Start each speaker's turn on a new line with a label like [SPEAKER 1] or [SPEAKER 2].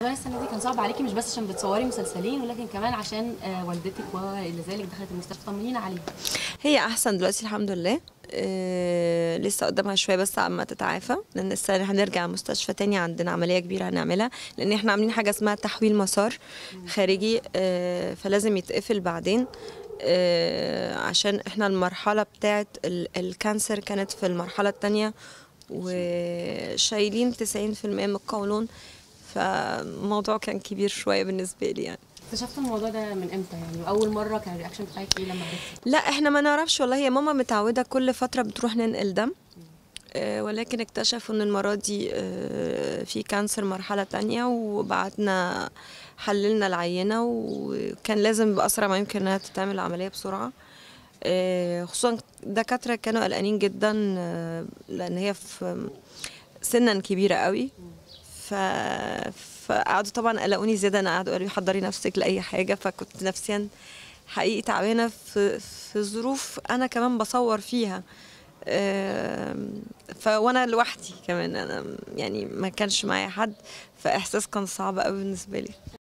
[SPEAKER 1] السنه دي كان صعب عليكي مش بس عشان بتصوري مسلسلين ولكن كمان عشان آه، والدتك والى ذلك دخلت المستشفى طمنينا عليها
[SPEAKER 2] هي احسن دلوقتي الحمد لله إيه لسه قدامها شويه بس عما تتعافى لان السنه هنرجع مستشفى تاني عندنا عمليه كبيره هنعملها لان احنا عاملين حاجه اسمها تحويل مسار خارجي إيه فلازم يتقفل بعدين إيه عشان احنا المرحله بتاعت ال- الكانسر كانت في المرحله التانية وشايلين 90% من القولون فالموضوع كان كبير شويه بالنسبه لي يعني
[SPEAKER 1] اكتشفتوا الموضوع ده من امتى يعني واول مره كان الرياكشن بتاعك ايه لما عرفتي
[SPEAKER 2] لا احنا ما نعرفش والله هي ماما متعوده كل فتره بتروح ننقل دم آه، ولكن اكتشفوا ان المره دي آه، في كانسر مرحله تانية وبعتنا حللنا العينه وكان لازم باسرع ما يمكن انها تتعمل العمليه بسرعه آه، خصوصا دكاتره كانوا قلقانين جدا آه، لان هي في سنا كبيره قوي ف فقعدوا طبعا قلقوني زياده انا قعدوا قالوا لي حضري نفسك لاي حاجه فكنت نفسيا حقيقي تعبانه في في ظروف انا كمان بصور فيها آم، فوانا لوحدي كمان انا يعني ما كانش معايا حد فاحساس كان صعب قوي بالنسبه لي